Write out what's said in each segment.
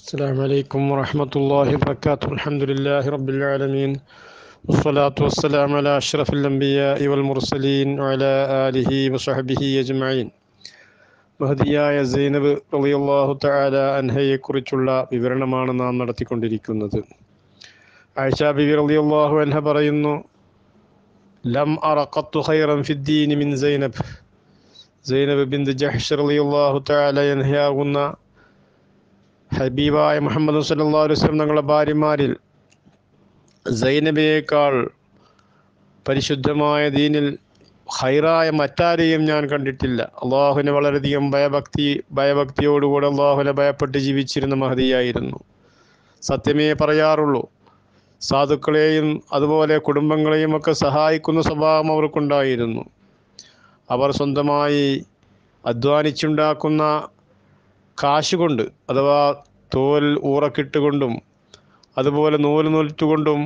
السلام عليكم ورحمة الله وبركاته الحمد لله رب العالمين والصلاة والسلام على أشرف الأنبياء والمرسلين وعلى آله وصحبه أجمعين മഹദിയായ സൈനബ് റളിയല്ലാഹു തആല അൻഹയെക്കുറിച്ചുള്ള വിവരണമാണ് നാം നടത്തിക്കൊണ്ടിരിക്കുന്നത് ആയിഷ ബിബി റളിയല്ലാഹു അൻഹ പറയുന്നു ലം അറ ഖത്തു ഖൈറൻ ഫിദ്ദീൻ മിൻ സൈനബ് സൈനബ് ബിന്ത് ജഹ്ഷ് റളിയല്ലാഹു തആല അൻഹയാകുന്ന ഹബീബായ മുഹമ്മദ് സല്ലല്ലാഹു അലൈഹി വസല്ലം തങ്ങളുടെ ഭാര്യമാരിൽ സൈനബിയേക്കാൾ പരിശുദ്ധമായ ദീനിൽ ഹൈറായ മറ്റാരെയും ഞാൻ കണ്ടിട്ടില്ല അള്ളാഹുവിനെ വളരെയധികം ഭയഭക്തി ഭയഭക്തിയോടുകൂടെ അള്ളാഹുവിനെ ഭയപ്പെട്ട് ജീവിച്ചിരുന്ന മഹതിയായിരുന്നു സത്യമേ പറയാറുള്ളൂ സാധുക്കളെയും അതുപോലെ കുടുംബങ്ങളെയും ഒക്കെ സഹായിക്കുന്ന സ്വഭാവം അവർക്കുണ്ടായിരുന്നു അവർ സ്വന്തമായി അധ്വാനിച്ചുണ്ടാക്കുന്ന കാശുകൊണ്ട് അഥവാ തോൽ ഊറക്കിട്ടുകൊണ്ടും അതുപോലെ നൂല് നൂറ്റുകൊണ്ടും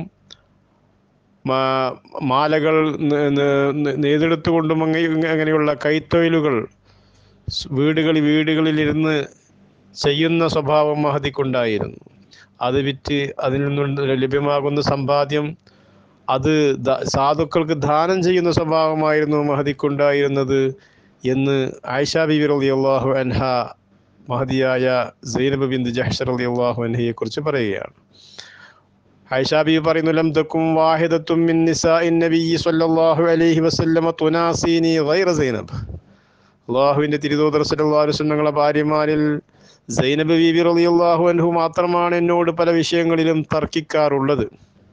മാലകൾ നെയ്തെടുത്തുകൊണ്ടും അങ്ങ അങ്ങനെയുള്ള കൈത്തൊഴിലുകൾ വീടുകളിൽ വീടുകളിലിരുന്ന് ചെയ്യുന്ന സ്വഭാവം മഹതിക്കുണ്ടായിരുന്നു അത് വിറ്റ് അതിൽ നിന്ന് ലഭ്യമാകുന്ന സമ്പാദ്യം അത് സാധുക്കൾക്ക് ദാനം ചെയ്യുന്ന സ്വഭാവമായിരുന്നു മഹതിക്കുണ്ടായിരുന്നത് എന്ന് ആയിഷ ബിബി റളിയല്ലാഹു അൻഹ മഹതിയായ സൈനബ് ബിന്ദു ജഹ്ഷർ അലി അള്ളാഹു അൻഹയെ കുറിച്ച് പറയുകയാണ് ഐഷാബി പറയുന്നു ലം തക്കും വാഹിദത്തും മിൻ നിസാഇൻ നബി സല്ലല്ലാഹു അലൈഹി വസല്ലമ തുനാസീനി ഗൈറ സൈനബ് അള്ളാഹുവിൻ്റെ തിരുതോദർ സല്ലല്ലാഹു അലൈഹി വസല്ലം ഞങ്ങളെ ഭാര്യമാരിൽ സൈനബ് ബീബി റളിയല്ലാഹു അൻഹു മാത്രമാണ് എന്നോട് പല വിഷയങ്ങളിലും തർക്കിക്കാറുള്ളത്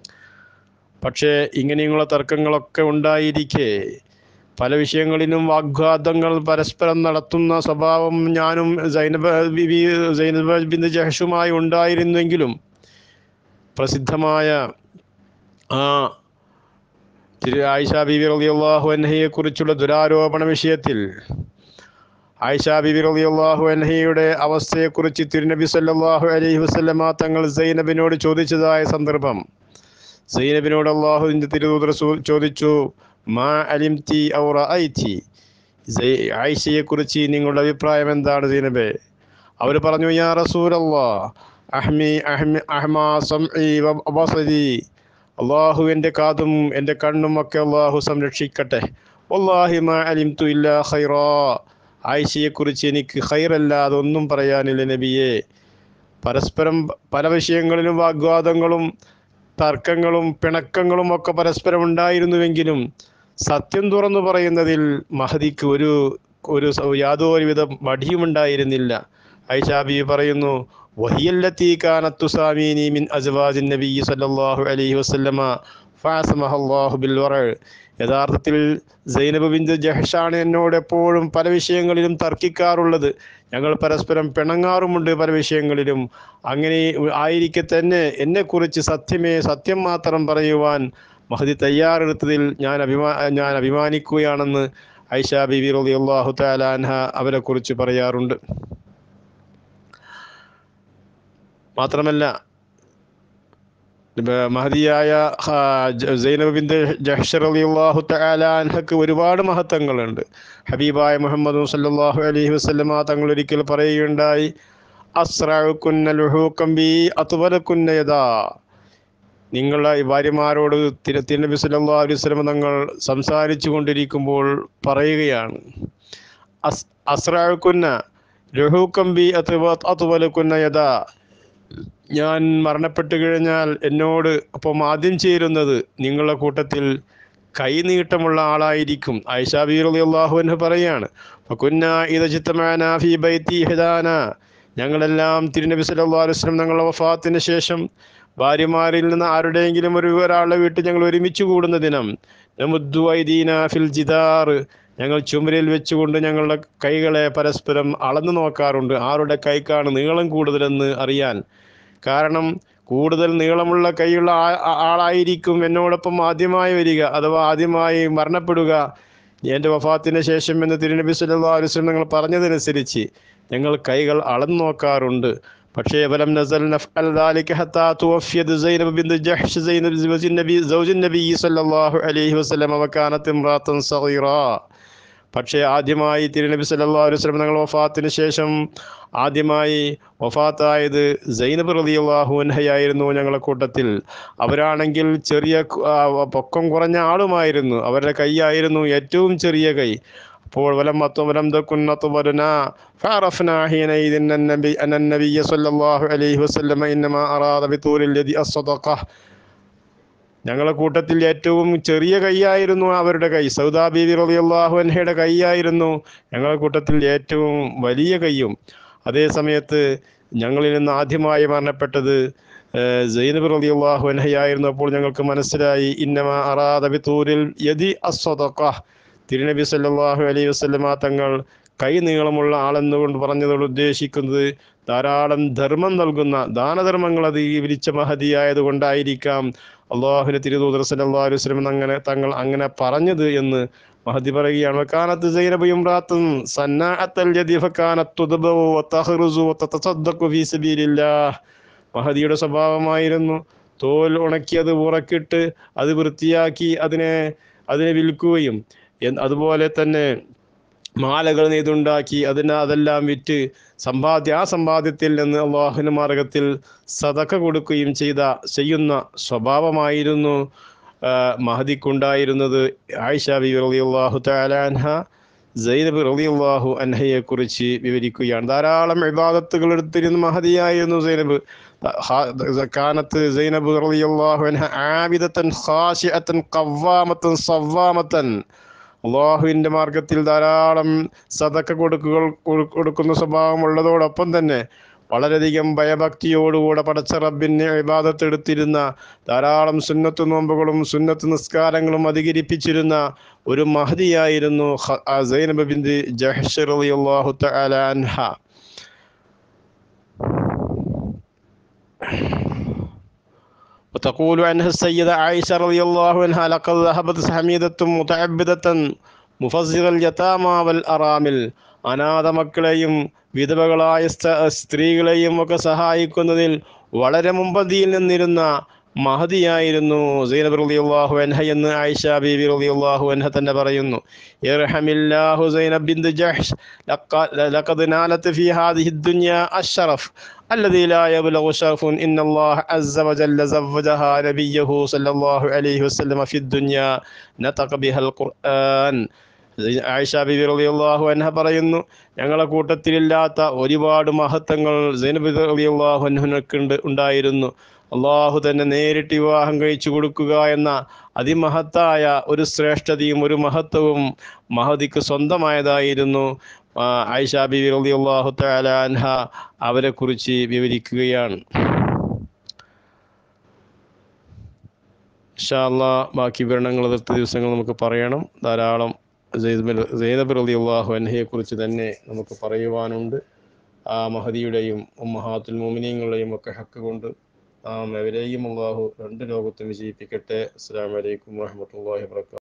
പക്ഷേ ഇങ്ങനെയുള്ള തർക്കങ്ങളൊക്കെ ഉണ്ടായിരിക്കെ പല വിഷയങ്ങളിലും വാഗ്വാദങ്ങൾ പരസ്പരം നടത്തുന്ന സ്വഭാവം ഞാനും സൈനബ ബിബി സൈനബ ബിന്ദ് ജഹഷുമായി ഉണ്ടായിരുന്നെങ്കിലും പ്രസിദ്ധമായ ആ തിരു ആയിഷ ബിബി റളിയല്ലാഹു അൻഹയെ കുറിച്ചുള്ള ദുരാരോപണ വിഷയത്തിൽ ആയിഷ ബിബി റളിയല്ലാഹു അൻഹയുടെ അവസ്ഥയെക്കുറിച്ച് തിരുനബി സല്ലല്ലാഹു അലൈഹി വസല്ലമ തങ്ങൾ സൈനബിനോട് ചോദിച്ചതായ സന്ദർഭം സൈനബിനോട് അള്ളാഹുവിൻ്റെ തിരുദൂതർ ചോദിച്ചു മാ അലിംതി ഔ റഅയ്തി ആയിഷയെക്കുറിച്ച് നിങ്ങളുടെ അഭിപ്രായം എന്താണ് സൈനബെ അവർ പറഞ്ഞു യാ റസൂലല്ലാ അഹ്മി അഹ്മി അഹ്മാ സംഇ വബസരി അള്ളാഹു എൻ്റെ കാതും എൻ്റെ കണ്ണും ഒക്കെ അള്ളാഹു സംരക്ഷിക്കട്ടെ വല്ലാഹി മാ അലിംതു ഇല്ലാ ഖൈറാ ആയിഷയെക്കുറിച്ച് എനിക്ക് ഖൈറല്ലാതെ ഒന്നും പറയാനില്ല നബിയെ പരസ്പരം പല വിഷയങ്ങളിലും വാഗ്വാദങ്ങളും തർക്കങ്ങളും പിണക്കങ്ങളും ഒക്കെ പരസ്പരം ഉണ്ടായിരുന്നുവെങ്കിലും സത്യം തുറന്നു പറയുന്നതിൽ മഹദിക്ക് ഒരു ഒരു യാതൊരുവിധ മടിയുമുണ്ടായിരുന്നില്ല ഐഷാബി പറയുന്നു വഹിയല്ലത്തി കാനത്തു സാമീനി മിൻ അസ്വാജിൻ നബി സല്ലല്ലാഹു അലൈഹി വസല്ലമ ഫാസമഹല്ലാഹു ബിൽ വറ യഥാർത്ഥത്തിൽ സൈനബ് ബിന്ദു ജഹഷാണ് എന്നോട് എപ്പോഴും പല വിഷയങ്ങളിലും തർക്കിക്കാറുള്ളത് ഞങ്ങൾ പരസ്പരം പിണങ്ങാറുമുണ്ട് പല വിഷയങ്ങളിലും അങ്ങനെ ആയിരിക്കെ തന്നെ എന്നെക്കുറിച്ച് സത്യമേ സത്യം മാത്രം പറയുവാൻ മഹദി തയ്യാറെടുത്തതിൽ ഞാൻ അഭിമാ ഞാൻ അഭിമാനിക്കുകയാണെന്ന് ഐഷ ബിബി റലി അള്ളാഹു താലാൻഹ അവരെക്കുറിച്ച് പറയാറുണ്ട് മാത്രമല്ല മഹദിയായ സൈനബ് ബിന്ദ് ജഹ്ഷർ അലി അള്ളാഹു തലാൻഹക്ക് ഒരുപാട് മഹത്വങ്ങളുണ്ട് ഹബീബായ മുഹമ്മദ് സല്ലാഹു അലൈഹി വസ്ലമ തങ്ങൾ ഒരിക്കൽ പറയുകയുണ്ടായി അസ്രാക്കുന്നലുഹൂക്കമ്പി അതുവലക്കുന്നയതാ നിങ്ങളുടെ ഭാര്യമാരോട് തിരു തിരുനബി സല്ലാ അലൈഹി സ്വലമ തങ്ങൾ സംസാരിച്ചു കൊണ്ടിരിക്കുമ്പോൾ പറയുകയാണ് അസ് അസ്രാക്കുന്ന ലഹൂക്കമ്പി അതുവ അതുവലക്കുന്ന യഥാ ഞാൻ മരണപ്പെട്ടു കഴിഞ്ഞാൽ എന്നോട് അപ്പം ആദ്യം ചേരുന്നത് നിങ്ങളുടെ കൂട്ടത്തിൽ കൈനീട്ടമുള്ള ആളായിരിക്കും ഐഷാ ബീർ അള്ളാഹു എന്ന് പറയാണ് ഞങ്ങളെല്ലാം തിരുനബി സല്ലല്ലാഹു അലൈഹി വസല്ലം ഞങ്ങളുടെ വഫാത്തിന് ശേഷം ഭാര്യമാരിൽ നിന്ന് ആരുടെയെങ്കിലും ഒരു ഒരാളുടെ വീട്ടിൽ ഞങ്ങൾ ഒരുമിച്ച് കൂടുന്ന ദിനം നമുദ്ദു ഐദീന ഫിൽ ജിദാർ ഞങ്ങൾ ചുമരിൽ വെച്ചുകൊണ്ട് ഞങ്ങളുടെ കൈകളെ പരസ്പരം അളന്നു നോക്കാറുണ്ട് ആരുടെ കൈക്കാണ് നീളം കൂടുതലെന്ന് അറിയാൻ കാരണം കൂടുതൽ നീളമുള്ള കൈയുള്ള ആളായിരിക്കും എന്നോടൊപ്പം ആദ്യമായി വരിക അഥവാ ആദ്യമായി മരണപ്പെടുക എൻ്റെ വഫാത്തിന് ശേഷം എന്ന് തിരുനബി സല്ലല്ലാഹു അലൈഹി വസല്ലം ഞങ്ങൾ പറഞ്ഞതനുസരിച്ച് ഞങ്ങൾ കൈകൾ അളന്നു നോക്കാറുണ്ട് പക്ഷേ ഫലം നസൽ നഫ്അൽ ദാലിക ഹത്താ തുവഫിയത് സൈനബ് ബിന്ത് ജഹ്ഷ് സൈനബ് സൗജിൻ നബി സൗജിൻ നബി സല്ലല്ലാഹു അലൈഹി വസല്ലം വകാനത്ത് ഇംറാത്തൻ സഗീറ പക്ഷേ ആദ്യമായി തിരുനബി സല്ലല്ലാഹു അലൈഹി വസല്ലം തങ്ങൾ വഫാത്തിന് ശേഷം ആദ്യമായി വഫാത്തായത് സൈനബ് റളിയല്ലാഹു അൻഹയായിരുന്നു ഞങ്ങളുടെ കൂട്ടത്തിൽ അവരാണെങ്കിൽ ചെറിയ കു- ആ, പൊക്കം കുറഞ്ഞ ആളുമായിരുന്നു അവരുടെ കൈയായിരുന്നു ഏറ്റവും ചെറിയ കൈ അപ്പോൾ വലം വലം തക്കുൻ അത്വലന فعرفنا حينئذ أن النبي أن النبي صلى الله عليه وسلم إنما أراد بطول اليد الصدقة ഞങ്ങളെ കൂട്ടത്തിൽ ഏറ്റവും ചെറിയ കൈയായിരുന്നു അവരുടെ കൈ സൗദാ ബീവി റളിയല്ലാഹു അൻഹയുടെ കൈയായിരുന്നു ഞങ്ങളെ കൂട്ടത്തിൽ ഏറ്റവും വലിയ കൈയും അതേ സമയത്ത് ഞങ്ങളിൽ നിന്ന് ആദ്യമായി മരണപ്പെട്ടത് ഏഹ്, സൈനബ് റളിയല്ലാഹു അൻഹയായിരുന്നു അപ്പോൾ ഞങ്ങൾക്ക് മനസ്സിലായി ഇന്നമ അറാദ ബിതൂരിൽ യദി അസ്സദഖ തിരുനബി സല്ലല്ലാഹു അലൈഹി വസല്ലമ തങ്ങൾ കൈ നീളമുള്ള ആളെന്നുകൊണ്ട് പറഞ്ഞതോട് ഉദ്ദേശിക്കുന്നത് ധാരാളം ധർമ്മം നൽകുന്ന ദാനധർമ്മങ്ങൾ അത് വിരിച്ച മഹതിയായത് കൊണ്ടായിരിക്കാം അള്ളാഹുവിന്റെ തിരുദൂതർ സല്ലല്ലാഹു അലൈഹി വസല്ലം അങ്ങനെ തങ്ങൾ അങ്ങനെ പറഞ്ഞത് എന്ന് മഹദി പറയുകയാണ് കാനത്ത് സൈനബ് ഇംറാത്തുൻ സന്നാഅത്തൽ യദി ഫകാനത്ത് തുദ്ബു വതഖറുസു വതതസദ്ദഖു ഫീ സബീലില്ലാഹ് മഹദിയുടെ സ്വഭാവമായിരുന്നു തോൽ ഉണക്കി അത് ഉറക്കിട്ട് അത് വൃത്തിയാക്കി അതിനെ അതിനെ വിൽക്കുകയും എന്ന് അതുപോലെ തന്നെ മാലകൾ നെയ്തുണ്ടാക്കി അതിന് അതെല്ലാം വിറ്റ് സമ്പാദ്യ ആ സമ്പാദ്യത്തിൽ നിന്ന് അള്ളാഹുവിന്റെ മാർഗത്തിൽ സതക്ക കൊടുക്കുകയും ചെയ്ത ചെയ്യുന്ന സ്വഭാവമായിരുന്നു ആ, മഹദിക്കുണ്ടായിരുന്നത് ആയിഷ ബി റളിയല്ലാഹു തആല അൻഹ സൈനബ് റളിയല്ലാഹു അൻഹയെ കുറിച്ച് വിവരിക്കുകയാണ് ധാരാളം ഇബാദത്തുകൾ എടുത്തിരുന്ന മഹദിയായിരുന്നു സൈനബ് ഹാ- കാനത്ത് സൈനബ് റളിയല്ലാഹു അൻഹ ആബിദത്തൻ ഖാശിഅത്തൻ ഖവ്വാമത്തൻ സവ്വാമത്തൻ അള്ളാഹുവിൻ്റെ മാർഗത്തിൽ ധാരാളം സതക്ക കൊടുക്കുക കൊടുക്കുന്ന സ്വഭാവമുള്ളതോടൊപ്പം തന്നെ വളരെയധികം ഭയഭക്തിയോടുകൂടെ പടച്ച റബ്ബിനെ ഇബാദത്ത് എടുത്തിരുന്ന ധാരാളം സുന്നത്ത് നോമ്പുകളും സുന്നത്ത് നിസ്കാരങ്ങളും അധികരിപ്പിച്ചിരുന്ന ഒരു മഹതിയായിരുന്നു ഖ- ആ സൈനബ് ബിന്ദി ജഹ്ഷ് റളിയല്ലാഹു തആല അൻഹ وتقول عنها السيدة عائشة رضي الله عنها لقد ذهبت حميدة متعبدة مفزر اليتامى والأرامل അനാഥ മക്കളെയും വിധവകളായ സ്ത- സ്ത്രീകളെയും ഒക്കെ സഹായിക്കുന്നതിൽ വളരെ മുമ്പതിയിൽ നിന്നിരുന്ന മഹതിയായിരുന്നു സൈനബ് റളിയല്ലാഹു അൻഹ എന്ന് ആയിഷ ബീബി റളിയല്ലാഹു അൻഹ തന്നെ പറയുന്നു ഇർഹമില്ലാഹു സൈനബ് ബിന്ത് ജഹ്ഷ് ലഖ- ലഖദ് നാലത്ത് ഫി ഹാദിഹി الدنيا الشرف الذي لا يبلغ شرف إن الله عز وجل زوجها نبيه صلى الله عليه وسلم في الدنيا نطق بها القرآن ആയിഷ ബിബി റളിയല്ലാഹു അൻഹ പറയുന്നു ഞങ്ങളെ കൂട്ടത്തിലില്ലാത്ത ഒരുപാട് മഹത്വങ്ങൾ സൈനബ് റളിയല്ലാഹു അൻഹുനക്കുണ്ട് ഉണ്ടായിരുന്നു അള്ളാഹു തന്നെ നേരിട്ട് വിവാഹം കഴിച്ചു കൊടുക്കുക എന്ന അതിമഹത്തായ ഒരു ശ്രേഷ്ഠതയും ഒരു മഹത്വവും മഹദിക്ക് സ്വന്തമായതായിരുന്നു ആ, ആയിഷ ബിബി റളിയല്ലാഹു തആല അൻഹ അവരെ കുറിച്ച് വിവരിക്കുകയാണ് ഇൻഷാല്ലാ ബാക്കി വിവരണങ്ങൾ അടുത്ത ദിവസങ്ങൾ നമുക്ക് പറയണം ധാരാളം സൈനബ് റളിയല്ലാഹു അൻഹയെ കുറിച്ച് തന്നെ നമുക്ക് പറയുവാനുണ്ട് ആ മഹദിയുടെയും ഉമ്മഹാത്തുൽ മോമിനിയങ്ങളുടെയും ഒക്കെ ഹക്ക് കൊണ്ട് നാം എവരെയും അള്ളാഹു രണ്ട് ലോകത്തും വിജയിപ്പിക്കട്ടെ അസ്സലാമു അലൈക്കും വറഹ്മത്തുള്ളാഹി വബറകാതുഹു